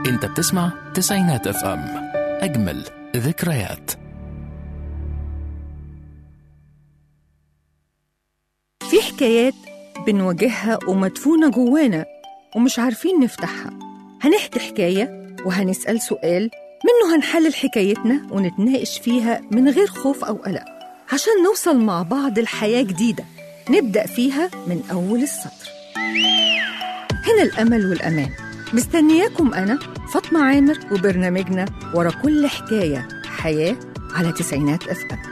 انت بتسمع تسعينات اف ام اجمل ذكريات في حكايات بنواجهها ومدفونة جوانا ومش عارفين نفتحها هنحكي حكاية وهنسأل سؤال منه هنحلل حكايتنا ونتناقش فيها من غير خوف أو قلق عشان نوصل مع بعض لحياة جديدة نبدأ فيها من أول السطر هنا الأمل والأمان مستنياكم أنا فاطمة عامر وبرنامجنا ورا كل حكاية حياة على تسعينات أف أم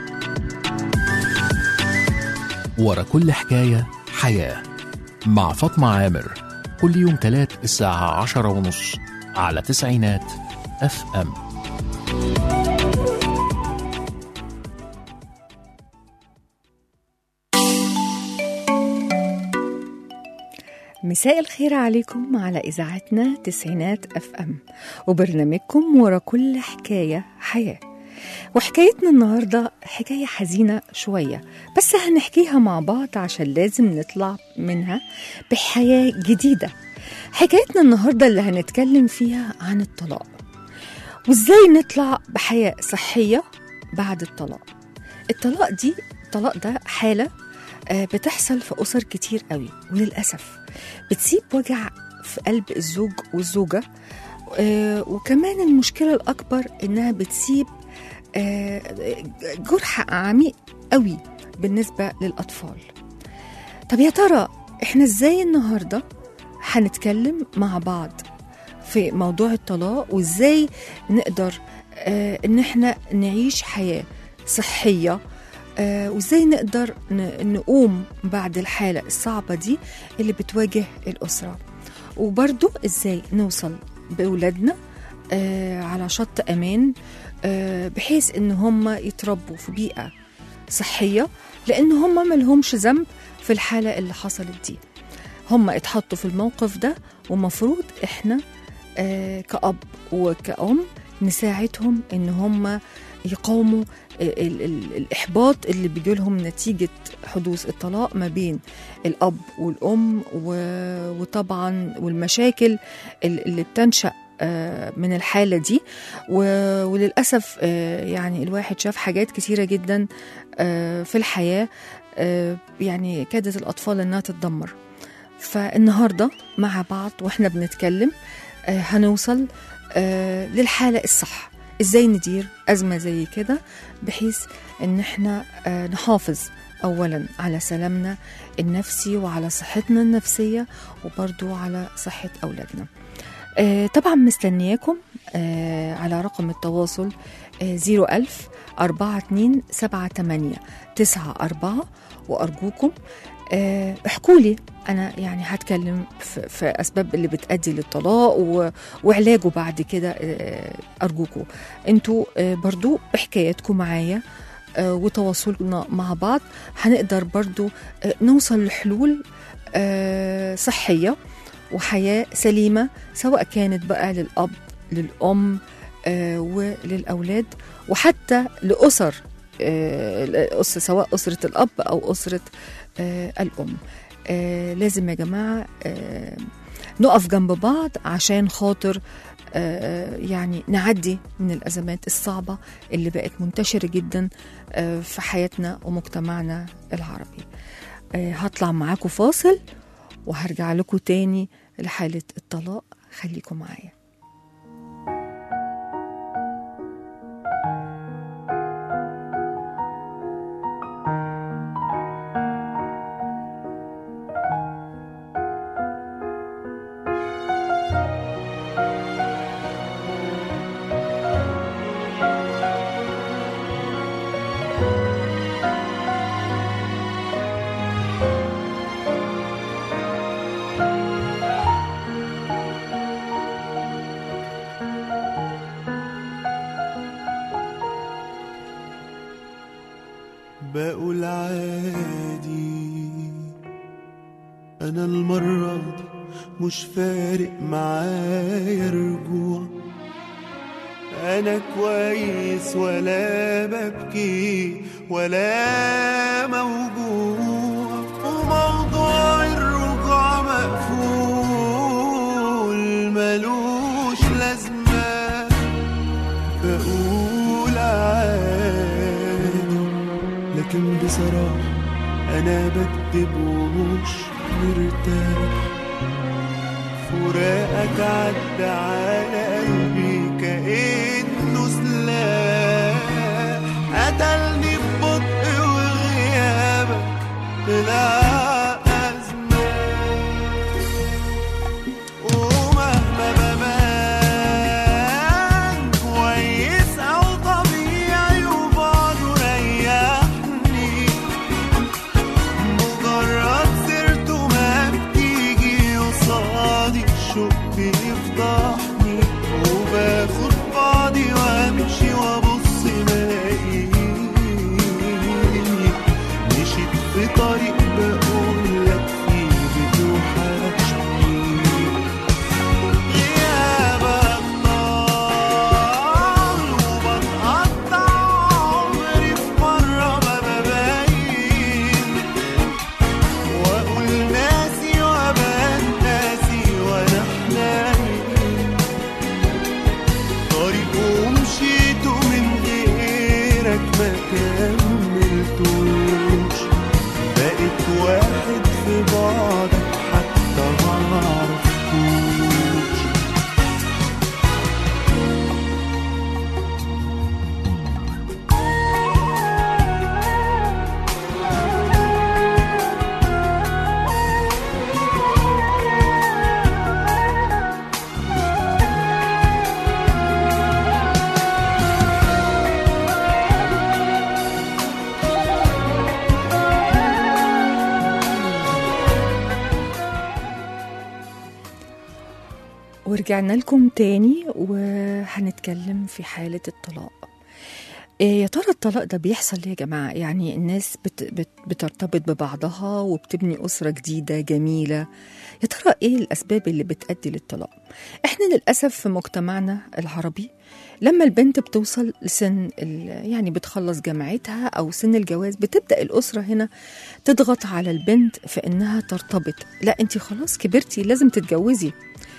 ورا كل حكاية حياة مع فاطمة عامر كل يوم تلات الساعة عشرة ونص على تسعينات اف ام مساء الخير عليكم على إذاعتنا تسعينات أف أم وبرنامجكم ورا كل حكاية حياة وحكايتنا النهاردة حكاية حزينة شوية بس هنحكيها مع بعض عشان لازم نطلع منها بحياة جديدة حكايتنا النهاردة اللي هنتكلم فيها عن الطلاق وازاي نطلع بحياة صحية بعد الطلاق الطلاق دي الطلاق ده حالة آه، بتحصل في أسر كتير قوي وللأسف بتسيب وجع في قلب الزوج والزوجة آه، وكمان المشكلة الأكبر إنها بتسيب آه، جرح عميق قوي بالنسبة للأطفال طب يا ترى إحنا إزاي النهاردة هنتكلم مع بعض في موضوع الطلاق وإزاي نقدر آه، إن إحنا نعيش حياة صحية آه، وإزاي نقدر ن- نقوم بعد الحالة الصعبة دي اللي بتواجه الأسرة وبرضو إزاي نوصل بأولادنا آه، على شط أمان آه، بحيث إن هم يتربوا في بيئة صحية لأن هم ملهمش ذنب في الحالة اللي حصلت دي هم اتحطوا في الموقف ده ومفروض إحنا آه، كأب وكأم نساعدهم إن هم يقاوموا ال- ال- الإحباط اللي بيجي لهم نتيجة حدوث الطلاق ما بين الأب والأم و- وطبعا والمشاكل ال- اللي بتنشأ آه، من الحالة دي و- وللأسف آه، يعني الواحد شاف حاجات كتيرة جدا آه، في الحياة آه، يعني كادت الأطفال إنها تتدمر فالنهاردة مع بعض وإحنا بنتكلم آه، هنوصل آه، للحالة الصح إزاي ندير أزمة زي كده بحيث إن إحنا آه، نحافظ أولا على سلامنا النفسي وعلى صحتنا النفسية وبرضو على صحة أولادنا آه، طبعا مستنياكم آه، على رقم التواصل آه، 01000 42 78 94 وأرجوكم آه، احكوا لي أنا يعني هتكلم في, في أسباب اللي بتأدي للطلاق و- وعلاجه بعد كده آه، أرجوكم انتوا آه، برضو بحكاياتكم معايا آه، وتواصلنا مع بعض هنقدر برضو آه، نوصل لحلول آه، صحية وحياة سليمة سواء كانت بقى للأب للأم آه، وللأولاد وحتى لأسر آه، الأس- سواء أسرة الأب أو أسرة آه، الأم آه، لازم يا جماعة آه، نقف جنب بعض عشان خاطر آه، يعني نعدي من الأزمات الصعبة اللي بقت منتشرة جدا آه، في حياتنا ومجتمعنا العربي آه، هطلع معاكم فاصل وهرجع لكم تاني لحالة الطلاق خليكم معايا بقول عادي انا المرة دي مش فارق معايا رجوع انا كويس ولا ببكي ولا موجوع وموضوع الرجوع مقفول ملوش لازمة لكن بصراحة أنا بكدب ومش مرتاح فراقك عدى على قلبي كأنه سلاح قتلني ببطء وغيابك طلع أزمة ومهما ببان كويس أو طبيعي وبعده ريحني مجرد سيرته ما بتيجي قصادي الشوق بيفضحني وباخد بعضي وامشي وابص الاقيني مشيت في طريق بقول لك فيه بتوحشني غيابك طال وبتقطع عمري في مرة ما ببين واقول ناسي وابان ناسي وانا حنين طريق ومشيته من غيرك ما كملتوش بقيت واحد في بعضك حتى ما عرفتوش ورجعنا لكم تاني وهنتكلم في حالة الطلاق إيه يا ترى الطلاق ده بيحصل ليه يا جماعة يعني الناس بت بت بترتبط ببعضها وبتبني أسرة جديدة جميلة يا ترى إيه الأسباب اللي بتأدي للطلاق إحنا للأسف في مجتمعنا العربي لما البنت بتوصل لسن ال- يعني بتخلص جامعتها أو سن الجواز بتبدأ الأسرة هنا تضغط على البنت في إنها ترتبط لا أنت خلاص كبرتي لازم تتجوزي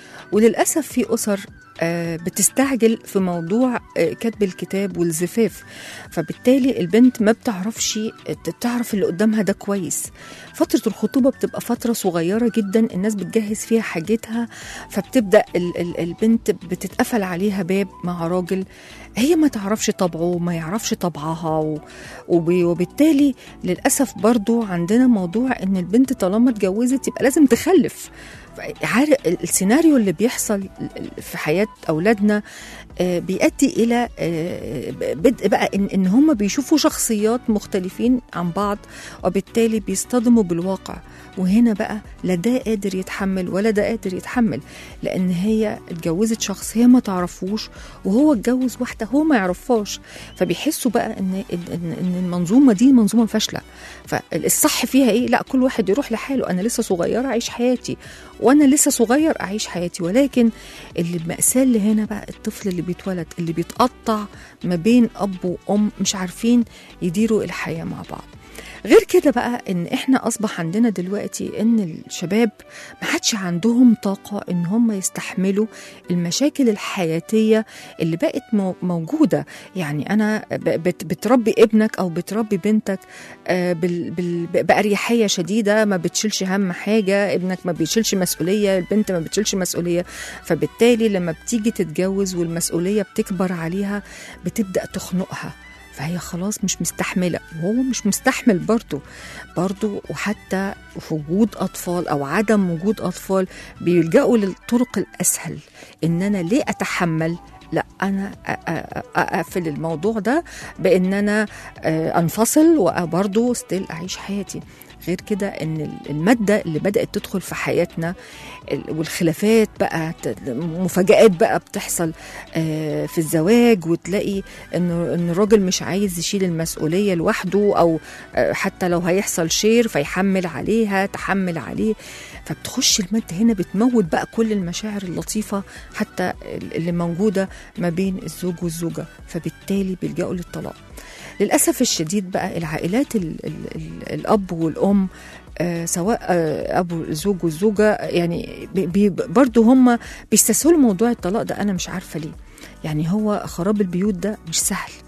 وللأسف في أسر آه، بتستعجل في موضوع آه، كتب الكتاب والزفاف فبالتالي البنت ما بتعرفش ت- تعرف اللي قدامها ده كويس فترة الخطوبة بتبقى فترة صغيرة جدا الناس بتجهز فيها حاجتها فبتبدأ ال- ال- البنت بتتقفل عليها باب مع راجل هي ما تعرفش طبعه ما يعرفش طبعها و- وب- وبالتالي للأسف برضو عندنا موضوع إن البنت طالما اتجوزت يبقى لازم تخلف عارف السيناريو اللي بيحصل في حياة أولادنا آه، بيؤدي إلى آه، بدء بقى إن, إن هم بيشوفوا شخصيات مختلفين عن بعض وبالتالي بيصطدموا بالواقع وهنا بقى لا ده قادر يتحمل ولا ده قادر يتحمل لأن هي اتجوزت شخص هي ما تعرفوش وهو اتجوز واحدة هو ما يعرفهاش فبيحسوا بقى إن, إن, إن إن المنظومة دي منظومة فاشلة فالصح فيها إيه لا كل واحد يروح لحاله أنا لسه صغيرة أعيش حياتي وانا لسه صغير اعيش حياتي ولكن اللي المأساة اللي هنا بقى الطفل اللي بيتولد اللي بيتقطع ما بين اب وام مش عارفين يديروا الحياة مع بعض غير كده بقى ان احنا اصبح عندنا دلوقتي ان الشباب ما عادش عندهم طاقه ان هم يستحملوا المشاكل الحياتيه اللي بقت مو- موجوده يعني انا ب- بت- بتربي ابنك او بتربي بنتك آه، بال- بال- باريحيه شديده ما بتشيلش هم حاجه ابنك ما بيشيلش مسؤوليه البنت ما بتشيلش مسؤوليه فبالتالي لما بتيجي تتجوز والمسؤوليه بتكبر عليها بتبدا تخنقها فهي خلاص مش مستحملة وهو مش مستحمل برضه برضه وحتى في وجود أطفال أو عدم وجود أطفال بيلجأوا للطرق الأسهل إن أنا ليه أتحمل لا انا أ- أ- أ- اقفل الموضوع ده بان انا آه، انفصل وبرضه ستيل اعيش حياتي غير كده ان الماده اللي بدات تدخل في حياتنا ال- والخلافات بقى ت- مفاجآت بقى بتحصل آه، في الزواج وتلاقي انه ان الراجل مش عايز يشيل المسؤوليه لوحده او آه، حتى لو هيحصل شير فيحمل عليها تحمل عليه فبتخش الماده هنا بتموت بقى كل المشاعر اللطيفه حتى اللي موجوده ما بين الزوج والزوجه فبالتالي بيلجأوا للطلاق للأسف الشديد بقى العائلات ال ال ال الأب والأم آه سواء آه أبو الزوج والزوجة يعني بي بي برضو هم بيستسهلوا موضوع الطلاق ده أنا مش عارفة ليه يعني هو خراب البيوت ده مش سهل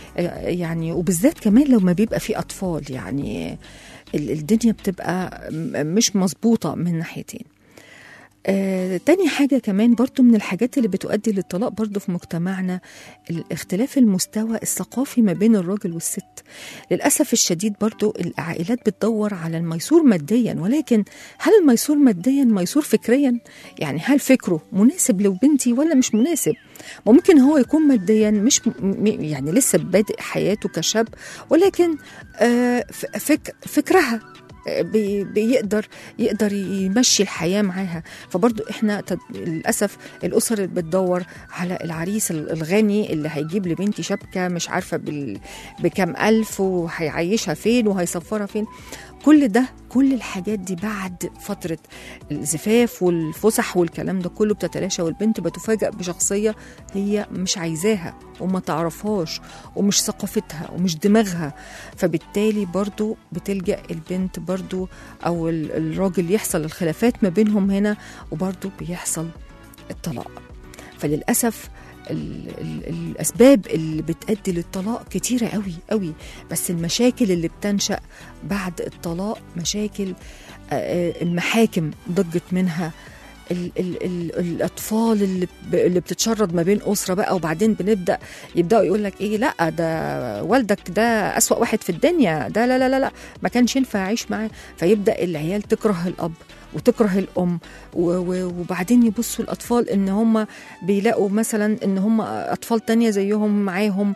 آه، يعني وبالذات كمان لو ما بيبقى في اطفال يعني ال- الدنيا بتبقى م- مش مظبوطه من ناحيتين آه، تاني حاجة كمان برضو من الحاجات اللي بتؤدي للطلاق برضو في مجتمعنا الاختلاف المستوى الثقافي ما بين الراجل والست للأسف الشديد برضو العائلات بتدور على الميسور ماديا ولكن هل الميسور ماديا ميسور فكريا يعني هل فكره مناسب لبنتي ولا مش مناسب ممكن هو يكون ماديا مش م- م- يعني لسه بادئ حياته كشاب ولكن آه، ف- فك فكرها بي- بيقدر يقدر يمشي الحياه معاها فبرضو احنا تد- للاسف الاسر اللي بتدور على العريس ال- الغني اللي هيجيب لبنتي شبكه مش عارفه بال... بكام الف وهيعيشها فين وهيسفرها فين كل ده كل الحاجات دي بعد فترة الزفاف والفسح والكلام ده كله بتتلاشى والبنت بتفاجأ بشخصية هي مش عايزاها وما تعرفهاش ومش ثقافتها ومش دماغها فبالتالي برضو بتلجأ البنت برضو أو ال- الراجل يحصل الخلافات ما بينهم هنا وبرضو بيحصل الطلاق فللأسف ال ال الأسباب اللي بتأدي للطلاق كتيرة قوي قوي بس المشاكل اللي بتنشأ بعد الطلاق مشاكل آه، آه، المحاكم ضجت منها ال ال ال الاطفال اللي ب- اللي بتتشرد ما بين اسره بقى وبعدين بنبدا يبداوا يقول لك ايه لا ده والدك ده اسوا واحد في الدنيا ده لا لا لا لا ما كانش ينفع اعيش معاه فيبدا العيال تكره الاب وتكره الام و- و- وبعدين يبصوا الاطفال ان هم بيلاقوا مثلا ان هم اطفال تانية زيهم معاهم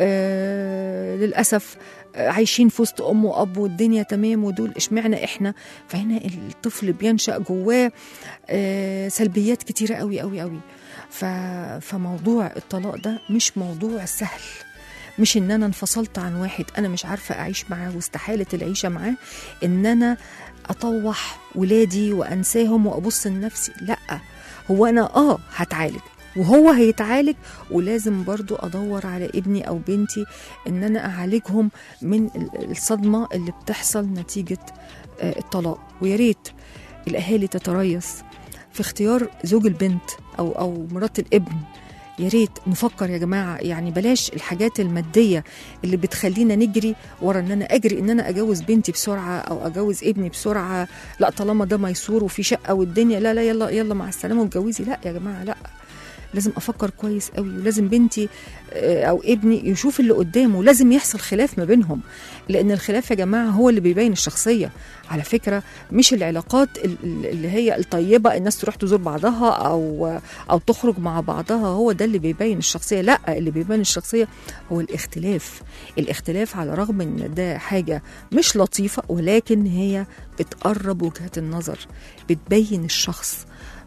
آه للاسف آه، عايشين في وسط ام واب والدنيا تمام ودول اشمعنى احنا فهنا الطفل بينشا جواه آه، سلبيات كتيره قوي قوي قوي ف... فموضوع الطلاق ده مش موضوع سهل مش ان انا انفصلت عن واحد انا مش عارفه اعيش معاه واستحاله العيشه معاه ان انا اطوح ولادي وانساهم وابص لنفسي لا هو انا اه هتعالج وهو هيتعالج ولازم برضو ادور على ابني او بنتي ان انا اعالجهم من ال- الصدمه اللي بتحصل نتيجه آه، الطلاق ويا ريت الاهالي تتريث في اختيار زوج البنت او او مرات الابن يا ريت نفكر يا جماعه يعني بلاش الحاجات الماديه اللي بتخلينا نجري ورا ان انا اجري ان انا اجوز بنتي بسرعه او اجوز ابني بسرعه لا طالما ده ميسور وفي شقه والدنيا لا لا يلا يلا مع السلامه واتجوزي لا يا جماعه لا لازم افكر كويس قوي ولازم بنتي آه، او ابني يشوف اللي قدامه لازم يحصل خلاف ما بينهم لان الخلاف يا جماعه هو اللي بيبين الشخصيه على فكره مش العلاقات ال- ال- اللي هي الطيبه الناس تروح تزور بعضها او او تخرج مع بعضها هو ده اللي بيبين الشخصيه لا اللي بيبين الشخصيه هو الاختلاف الاختلاف على الرغم ان ده حاجه مش لطيفه ولكن هي بتقرب وجهات النظر بتبين الشخص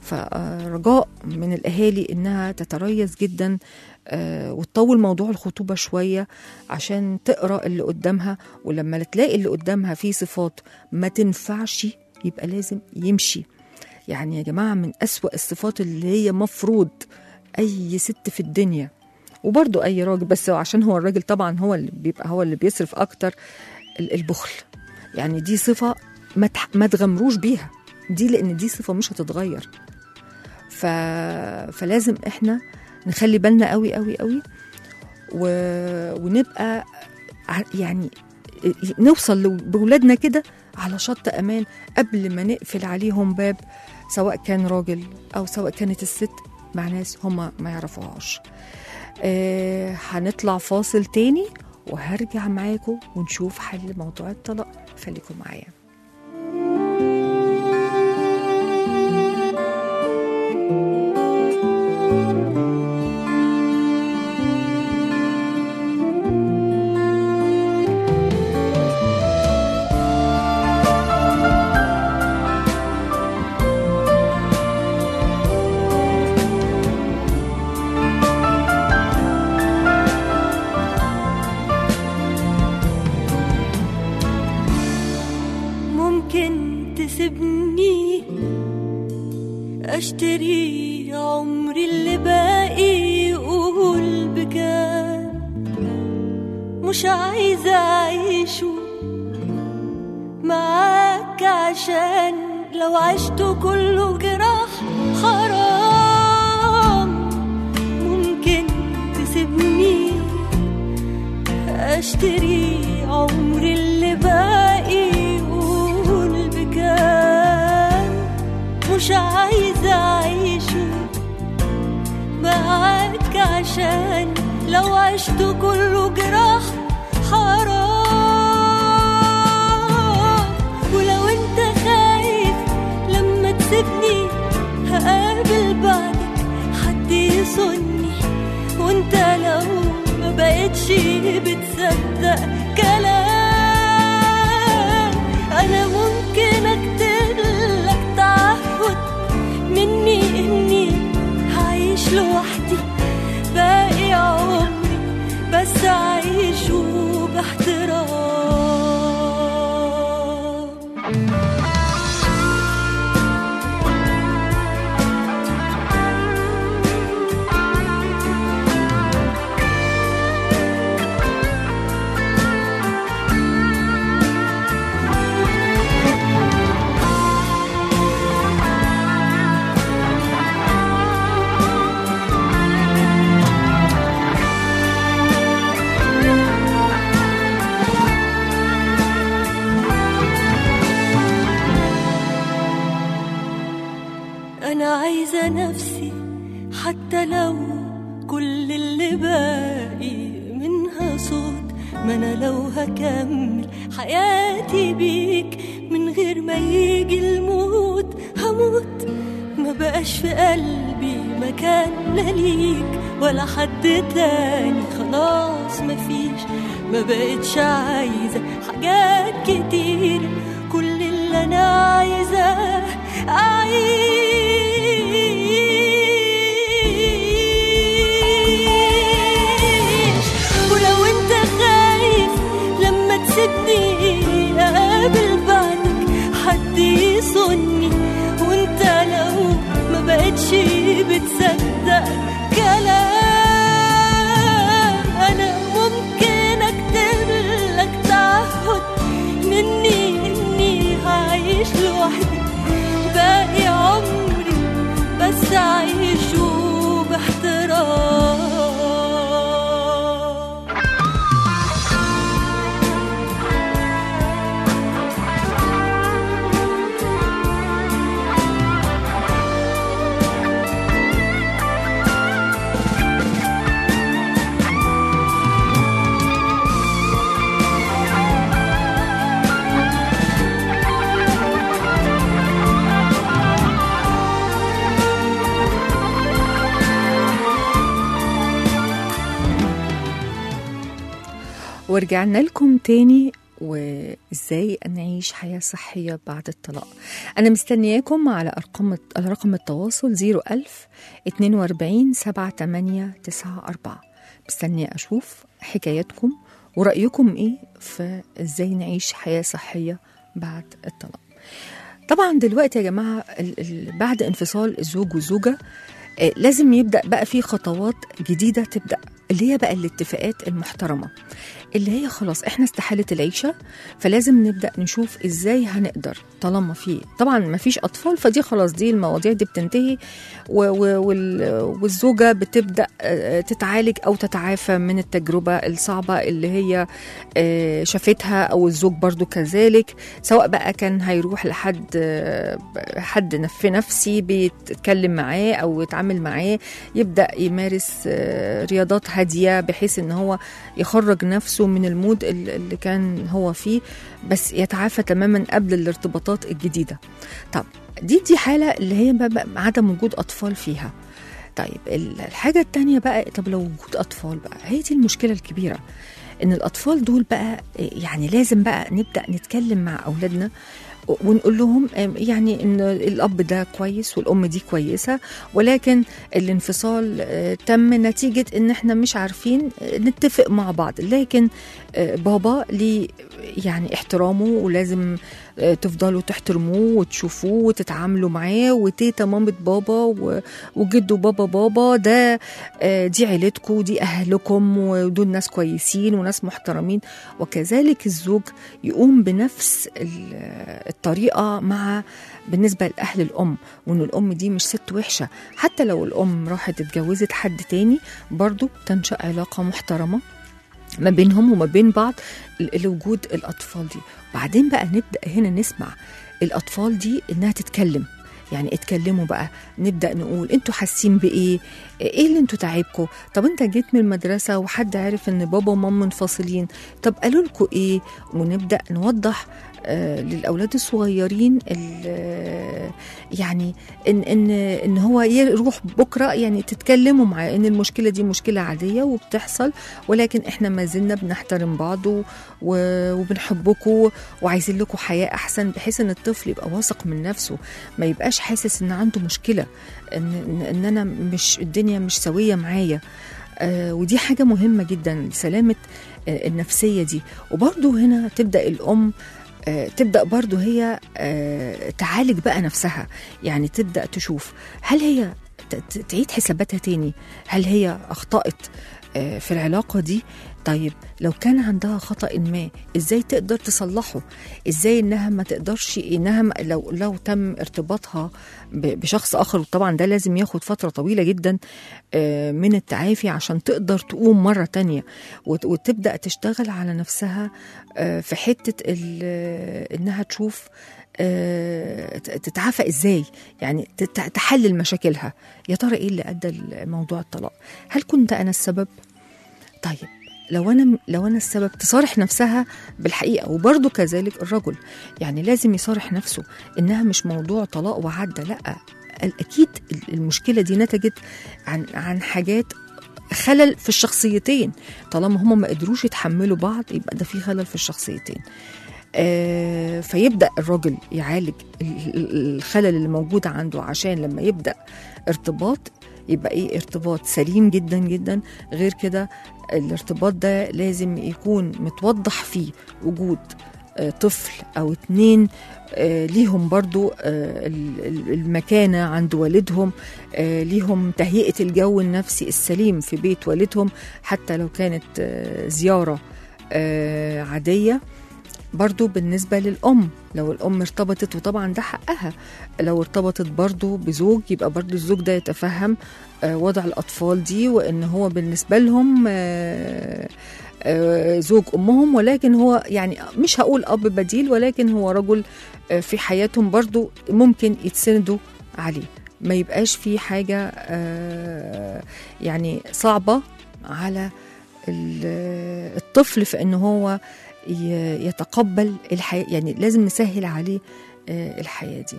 فرجاء من الاهالي انها تتريث جدا آه، وتطول موضوع الخطوبه شويه عشان تقرا اللي قدامها ولما تلاقي اللي قدامها فيه صفات ما تنفعش يبقى لازم يمشي يعني يا جماعه من أسوأ الصفات اللي هي مفروض اي ست في الدنيا وبرضه اي راجل بس عشان هو الراجل طبعا هو اللي بيبقى هو اللي بيصرف اكتر ال- البخل يعني دي صفه ما تح- ما تغمروش بيها دي لان دي صفه مش هتتغير ف... فلازم احنا نخلي بالنا قوي قوي قوي و... ونبقى ع- يعني نوصل لو- بولادنا كده على شط امان قبل ما نقفل عليهم باب سواء كان راجل او سواء كانت الست مع ناس هم ما يعرفوهاش آه هنطلع فاصل تاني وهرجع معاكم ونشوف حل موضوع الطلاق خليكم معايا ممكن تسيبني اشتري عمري اللي باقي قول بكام مش عايزة اعيشه معاك عشان لو عشته كله جراح حرام ممكن تسيبني اشتري عمري اللي باقي يقول بكام مش عايزة أعيشه معاك عشان لو عشت كله جراح حرام ولو انت خايف لما تسيبني هقابل بعدك حد يصني وانت لو ما بقتش بتصدق كلام انا ممكن اكتب لك تعهد مني اني هعيش لوحدي باقي عمري بس اعيشه باحترام أنا عايزة نفسي حتى لو كل اللي باقي منها صوت ما أنا لو هكمل حياتي بيك من غير ما يجي الموت هموت ما بقاش في قلبي مكان لا ليك ولا حد تاني خلاص مفيش ما بقتش عايزة حاجات كتير كل اللي أنا عايزاه أعيش ولو أنت خايف لما تسيبني أقابل بعدك حد يصني وأنت لو ما بقتش بتصدق كلام أنا ممكن أكتب لك تعهد مني إني هعيش لوحدي باقي عمري بس أعيشه باحترام ورجعنا لكم تاني وازاي نعيش حياة صحية بعد الطلاق أنا مستنياكم على أرقام على رقم التواصل 01000 42 7894 مستنية أشوف حكاياتكم ورأيكم إيه في إزاي نعيش حياة صحية بعد الطلاق طبعا دلوقتي يا جماعة ال- ال- بعد انفصال الزوج والزوجة آه، لازم يبدأ بقى في خطوات جديدة تبدأ اللي هي بقى الاتفاقات المحترمة اللي هي خلاص احنا استحالت العيشة فلازم نبدأ نشوف ازاي هنقدر طالما في طبعا ما فيش أطفال فدي خلاص دي المواضيع دي بتنتهي و و وال والزوجة بتبدأ آه، تتعالج أو تتعافى من التجربة الصعبة اللي هي آه، شافتها أو الزوج برضو كذلك سواء بقى كان هيروح لحد آه، حد في نفسي بيتكلم معاه أو يتعامل معاه يبدأ يمارس آه، رياضات هادية بحيث إن هو يخرج نفسه من المود ال- اللي كان هو فيه بس يتعافى تماما قبل الارتباطات الجديدة طب دي دي حالة اللي هي بقى بقى عدم وجود أطفال فيها طيب ال- الحاجة التانية بقى طب لو وجود أطفال بقى هي دي المشكلة الكبيرة إن الأطفال دول بقى يعني لازم بقى نبدأ نتكلم مع أولادنا ونقول لهم آم، يعني ان الاب ده كويس والام دي كويسه ولكن الانفصال آه، تم نتيجه ان احنا مش عارفين آه، نتفق مع بعض لكن آه، بابا ليه يعني احترامه ولازم آه، تفضلوا تحترموه وتشوفوه وتتعاملوا معاه وتيتا مامة بابا و- وجدو بابا بابا ده آه، دي عيلتكم ودي اهلكم ودول ناس كويسين وناس محترمين وكذلك الزوج يقوم بنفس ال- الطريقه مع بالنسبه لاهل الام وان الام دي مش ست وحشه حتى لو الام راحت اتجوزت حد تاني برضو تنشا علاقه محترمه ما بينهم وما بين بعض ال- لوجود الاطفال دي وبعدين بقى نبدا هنا نسمع الاطفال دي انها تتكلم يعني اتكلموا بقى نبدا نقول انتوا حاسين بايه ايه اللي انتوا تعبكم طب انت جيت من المدرسه وحد عرف ان بابا وماما منفصلين طب قالوا لكم ايه ونبدا نوضح آه للاولاد الصغيرين ال- آه، يعني ان ان ان هو يروح بكره يعني تتكلموا معاه ان المشكله دي مشكله عاديه وبتحصل ولكن احنا ما زلنا بنحترم بعض و- و- وبنحبكم وعايزين لكم حياه احسن بحيث ان الطفل يبقى واثق من نفسه ما يبقاش حاسس ان عنده مشكله ان ان, إن انا مش الدنيا مش سويه معايا آه ودي حاجه مهمه جدا لسلامه آه النفسيه دي وبرضه هنا تبدا الام آه، تبدا برضو هي آه، تعالج بقى نفسها يعني تبدا تشوف هل هي ت- ت- تعيد حساباتها تاني هل هي اخطات آه، في العلاقه دي طيب لو كان عندها خطا ما ازاي تقدر تصلحه ازاي انها ما تقدرش انها ما- لو لو تم ارتباطها ب- بشخص اخر وطبعا ده لازم ياخد فتره طويله جدا آه، من التعافي عشان تقدر تقوم مره تانية وت- وتبدا تشتغل على نفسها آه، في حته ال- انها تشوف آه، ت- تتعافى ازاي يعني تت- تحلل مشاكلها يا ترى ايه اللي ادى لموضوع الطلاق هل كنت انا السبب طيب لو انا لو انا السبب تصارح نفسها بالحقيقه وبرضه كذلك الرجل يعني لازم يصارح نفسه انها مش موضوع طلاق وعدى لا اكيد المشكله دي نتجت عن عن حاجات خلل في الشخصيتين طالما هم ما قدروش يتحملوا بعض يبقى ده في خلل في الشخصيتين آه فيبدا الراجل يعالج ال- ال- الخلل اللي موجود عنده عشان لما يبدا ارتباط يبقى ايه ارتباط سليم جدا جدا غير كده الارتباط ده لازم يكون متوضح فيه وجود آه، طفل او اتنين آه، ليهم برضو آه، ال- ال- المكانة عند والدهم آه، ليهم تهيئة الجو النفسي السليم في بيت والدهم حتى لو كانت آه، زيارة آه، عادية برضو بالنسبة للأم لو الأم ارتبطت وطبعا ده حقها لو ارتبطت برضو بزوج يبقى برضو الزوج ده يتفهم آه، وضع الأطفال دي وإن هو بالنسبة لهم آه، آه، زوج أمهم ولكن هو يعني مش هقول أب بديل ولكن هو رجل آه، في حياتهم برضو ممكن يتسندوا عليه ما يبقاش في حاجة آه، يعني صعبة على ال- الطفل في ان هو ي- يتقبل الحياة يعني لازم نسهل عليه آه، الحياة دي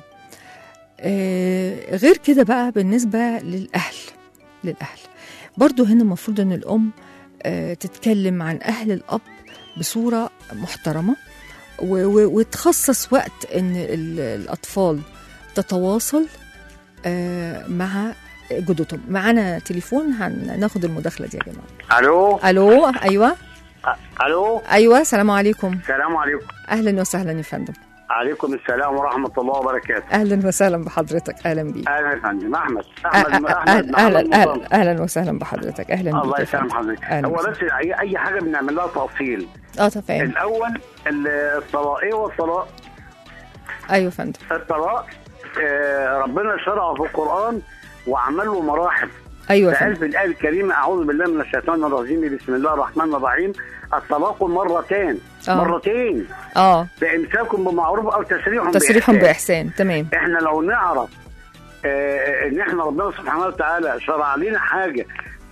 آه، غير كده بقى بالنسبة للأهل للأهل برضو هنا المفروض أن الأم آه، تتكلم عن أهل الأب بصورة محترمة و- و- وتخصص وقت أن ال- الأطفال تتواصل آه، مع جدتهم معانا تليفون هناخد المداخلة دي يا جماعة الو ألو أيوة أ- الو أيوة السلام عليكم السلام عليكم أهلا وسهلا يا فندم عليكم السلام ورحمه الله وبركاته أهلا وسهلا بحضرتك أهلا بيك اهلا يا فندم احمد أه- احمد أه- احمد أهلا محمد أهلا مصطفى. أهلا أهلا وسهلا بحضرتك أهلا بيك الله يا يسلم فندم. حضرتك أهلا هو وسهلا. بس اي اي حاجه بنعمل لها تفصيل اه تمام الاول ال- الطلاق ايه هو الطلاق أيوة يا فندم الطلاق آه، ربنا شرعه في القران وعمل له مراحل أيوة يا فقال فندم في الآية الكريمة أعوذ بالله من الشيطان الرجيم بسم الله الرحمن الرحيم الطلاق مرتين آه. مرتين اه فإمساك بمعروف أو تسريح تسريح بإحسان. بإحسان تمام احنا لو نعرف آه، ان احنا ربنا سبحانه وتعالى شرع لنا حاجه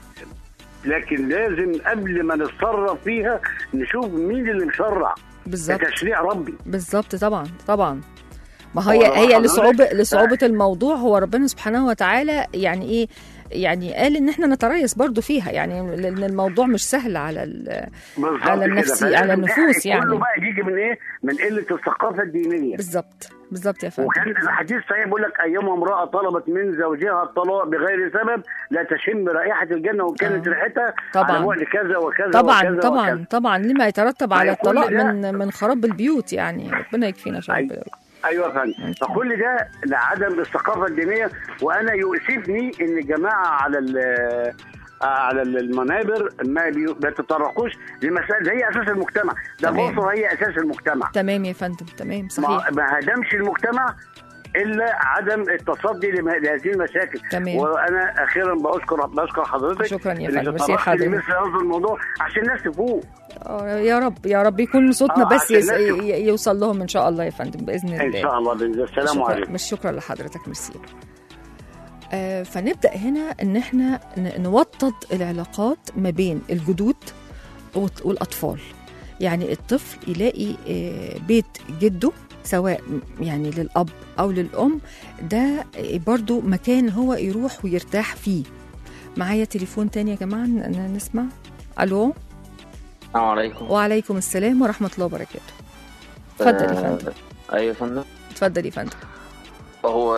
لكن لازم قبل ما نتصرف فيها نشوف مين اللي مشرع بالظبط تشريع ربي بالظبط طبعا طبعا ما هو هي هي حضرتك- لصعوبة لصعوبة الموضوع هو ربنا سبحانه وتعالى يعني ايه يعني قال ان احنا نتريث برضو فيها يعني لان الموضوع مش سهل على ال- بالظبط على كده. النفسي فلازم على النفوس إحنا يعني كله بقى يجي من ايه من قله الثقافه الدينيه بالظبط بالظبط يا فندم وكان الحديث صحيح بيقول لك ايما امراه طلبت من زوجها الطلاق بغير سبب لا تشم رائحه الجنه وكانت آه. ريحتها طبعاً. على بعد كذا وكذا طبعا وكذا طبعا وكذا. طبعا لما يترتب على فيكون الطلاق ده- من من خراب البيوت يعني ربنا يكفينا شر أي- البلاوي. ايوه يا فندم فكل ده لعدم الثقافه الدينيه وانا يؤسفني ان جماعه على ال- على المنابر ما بي- بيتطرقوش لمسائل هي اساس المجتمع ده تمام. الاسره هي اساس المجتمع تمام يا فندم تمام ما صحيح ما هدمش المجتمع الا عدم التصدي لم- لهذه المشاكل تمام. وانا اخيرا بشكر بشكر حضرتك شكراً يا إنك فندم. ميرسي تطرقت لحضرتك. لمثل هذا الموضوع عشان الناس تفوق آه، يا رب يا رب يكون صوتنا آه، بس عشان يس... الناس- ي- يوصل لهم ان شاء الله يا فندم باذن الله ان شاء الله باذن الله السلام شكرا عليكم مش شكرا لحضرتك ميرسي آه فنبدا هنا ان احنا ن- نوطد العلاقات ما بين الجدود والط- والاطفال يعني الطفل يلاقي آه بيت جده سواء م- يعني للاب او للام ده آه، برضو مكان هو يروح ويرتاح فيه معايا تليفون تاني يا جماعه ن- ن- نسمع الو السلام عليكم وعليكم السلام ورحمه الله وبركاته اتفضل يا فندم آه، ايوه يا فندم اتفضل يا فندم هو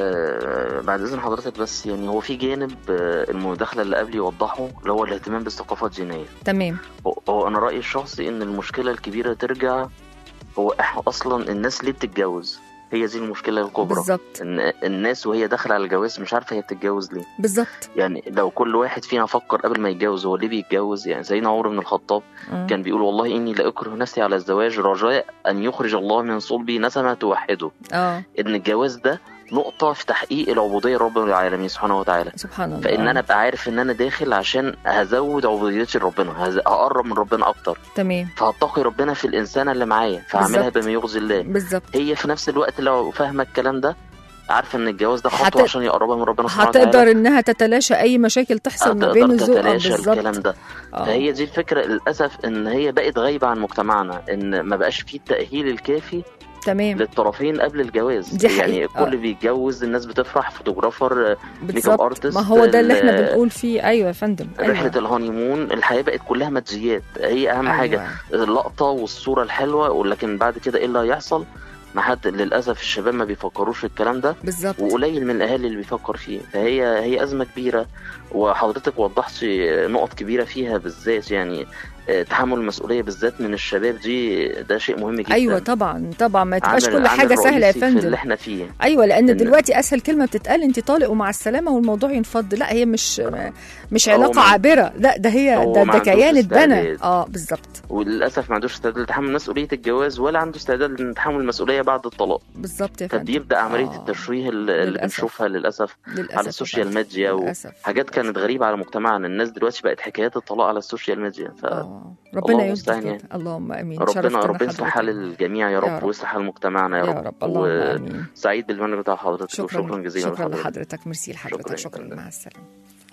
ال- بعد اذن حضرتك بس يعني هو في جانب آه، المداخله اللي قبل يوضحه اللي هو الاهتمام بالثقافه الدينيه تمام هو- هو انا رايي الشخصي ان المشكله الكبيره ترجع هو احنا اصلا الناس ليه بتتجوز هي دي المشكله الكبرى بالظبط ان الناس وهي داخله على الجواز مش عارفه هي بتتجوز ليه بالظبط يعني لو كل واحد فينا فكر قبل ما يتجوز هو ليه بيتجوز يعني سيدنا عمر بن الخطاب مم. كان بيقول والله اني لاكره نفسي على الزواج رجاء ان يخرج الله من صلبي نسمه توحده اه ان الجواز ده نقطه في تحقيق العبوديه لرب العالمين سبحانه وتعالى سبحان الله فان انا ابقى عارف ان انا داخل عشان هزود عبوديتي لربنا هز- هقرب من ربنا اكتر تمام فهتقي ربنا في الانسانه اللي معايا فهعملها بالظبط. بما يرضي الله بالظبط هي في نفس الوقت لو فاهمه الكلام ده عارفه ان الجواز ده خطوه هت- عشان يقربها من ربنا سبحانه وتعالى هتقدر انها تتلاشى اي مشاكل تحصل ما بين هتقدر الزوج آه، تتلاشى الكلام بالظبط ده آه. فهي دي الفكره للاسف ان هي بقت غايبه عن مجتمعنا ان ما بقاش فيه التاهيل الكافي تمام للطرفين قبل الجواز دي يعني حقيقة. كل بيتجوز الناس بتفرح فوتوغرافر بالظبط artist، ما هو ده اللي احنا ال- بنقول فيه ايوه يا فندم ايوه رحله الهانيمون الحياه بقت كلها ماديات هي اهم أيوة. حاجه اللقطه والصوره الحلوه ولكن بعد كده ايه اللي هيحصل ما حد للاسف الشباب ما بيفكروش في الكلام ده بالظبط وقليل من الاهالي اللي بيفكر فيه فهي هي ازمه كبيره وحضرتك وضحت نقط كبيره فيها بالذات يعني آه، تحمل المسؤوليه بالذات من الشباب دي ده شيء مهم جدا ايوه طبعا طبعا ما تبقاش عامل- كل عامل حاجه سهله يا رئيسي في اللي فندم احنا فيه ايوه لان إن- دلوقتي اسهل كلمه بتتقال انت طالق ومع السلامه والموضوع ينفض لا هي مش مش هو علاقه ما- عابره لا ده هي هو ده, ما ده عندوش كيان اتبنى استعداد. اه بالظبط وللاسف ما عندوش استعداد لتحمل مسؤوليه الجواز ولا عنده استعداد لتحمل المسؤوليه بعد الطلاق بالظبط يا فندم فبيبدا عمليه آه. التشويه اللي اللي للأسف. بنشوفها للاسف للاسف على يا السوشيال فندم. ميديا للأسف. وحاجات كانت غريبه على مجتمعنا الناس دلوقتي بقت حكايات الطلاق على السوشيال ميديا ف آه. ربنا الله يستر المستعان كده. يعني. اللهم امين ربنا شرفتنا ربنا يصلح حضرتك. حال الجميع يا يا رب رب. ويصلح حال مجتمعنا يا يا رب, رب اللهم امين وسعيد بالمنى بتاع حضرتك شكرا وشكرا جزيلا شكرا لحضرتك. لحضرتك ميرسي لحضرتك شكراً. شكرا مع السلامه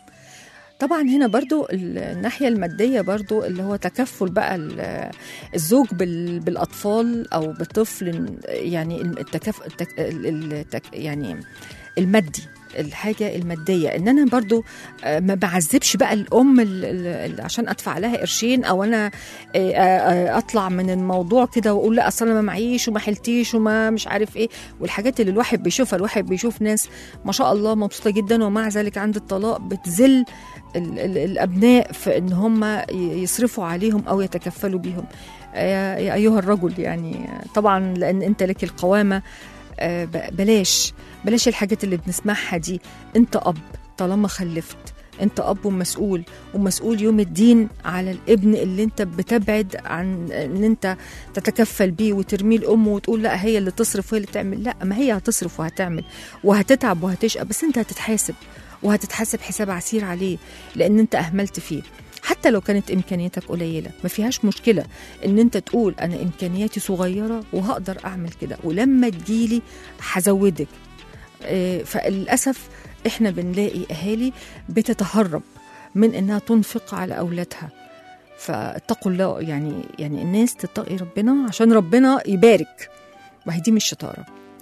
طبعا هنا برضو الناحية المادية برضو اللي هو تكفل بقى ال- الزوج بال- بالأطفال أو بطفل يعني التكف التك التك يعني المادي الحاجة المادية ان انا برضو آه، ما بعذبش بقى الام ال- ال- ال- عشان ادفع لها قرشين او انا آه، آه، اطلع من الموضوع كده واقول لا اصل انا ما معيش وما حلتيش وما مش عارف ايه والحاجات اللي الواحد بيشوفها الواحد بيشوف ناس ما شاء الله مبسوطه جدا ومع ذلك عند الطلاق بتذل ال- ال- الابناء في ان هم ي- يصرفوا عليهم او يتكفلوا بيهم يا يا ايها الرجل يعني طبعا لان انت لك القوامه آه، ب- بلاش بلاش الحاجات اللي بنسمعها دي انت اب طالما خلفت انت اب ومسؤول ومسؤول يوم الدين على الابن اللي انت بتبعد عن ان انت تتكفل بيه وترميه لامه وتقول لا هي اللي تصرف وهي اللي تعمل لا ما هي هتصرف وهتعمل وهتتعب وهتشقى بس انت هتتحاسب وهتتحاسب حساب عسير عليه لان انت اهملت فيه حتى لو كانت امكانياتك قليله ما فيهاش مشكله ان انت تقول انا امكانياتي صغيره وهقدر اعمل كده ولما تجيلي هزودك آه، فللاسف احنا بنلاقي اهالي بتتهرب من انها تنفق على اولادها فاتقوا الله يعني يعني الناس تتقي ربنا عشان ربنا يبارك ما هي دي مش شطاره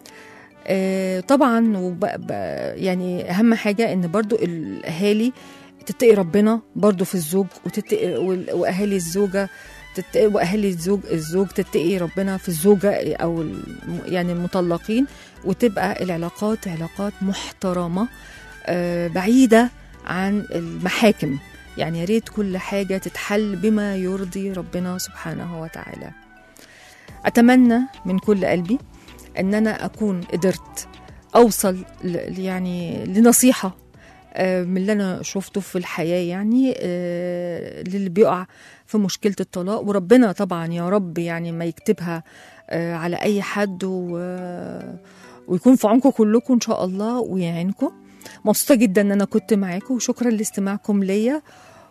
آه، طبعا وب... ب... يعني اهم حاجه ان برضو الاهالي تتقي ربنا برضو في الزوج وتتقي وال- واهالي الزوجه تتقي واهالي الزوج الزوج تتقي ربنا في الزوجه او الم- يعني المطلقين وتبقى العلاقات علاقات محترمه آه، بعيده عن المحاكم يعني يا ريت كل حاجه تتحل بما يرضي ربنا سبحانه وتعالى اتمنى من كل قلبي ان انا اكون قدرت اوصل ل- يعني لنصيحه آه، من اللي انا شفته في الحياه يعني آه، للي بيقع في مشكله الطلاق وربنا طبعا يا رب يعني ما يكتبها آه، على اي حد و ويكون في عونكم كلكم ان شاء الله ويعينكم مبسوطه جدا ان انا كنت معاكم وشكرا لاستماعكم ليا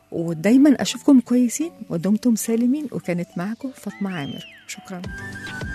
ودايما اشوفكم كويسين ودمتم سالمين وكانت معكم فاطمه عامر شكرا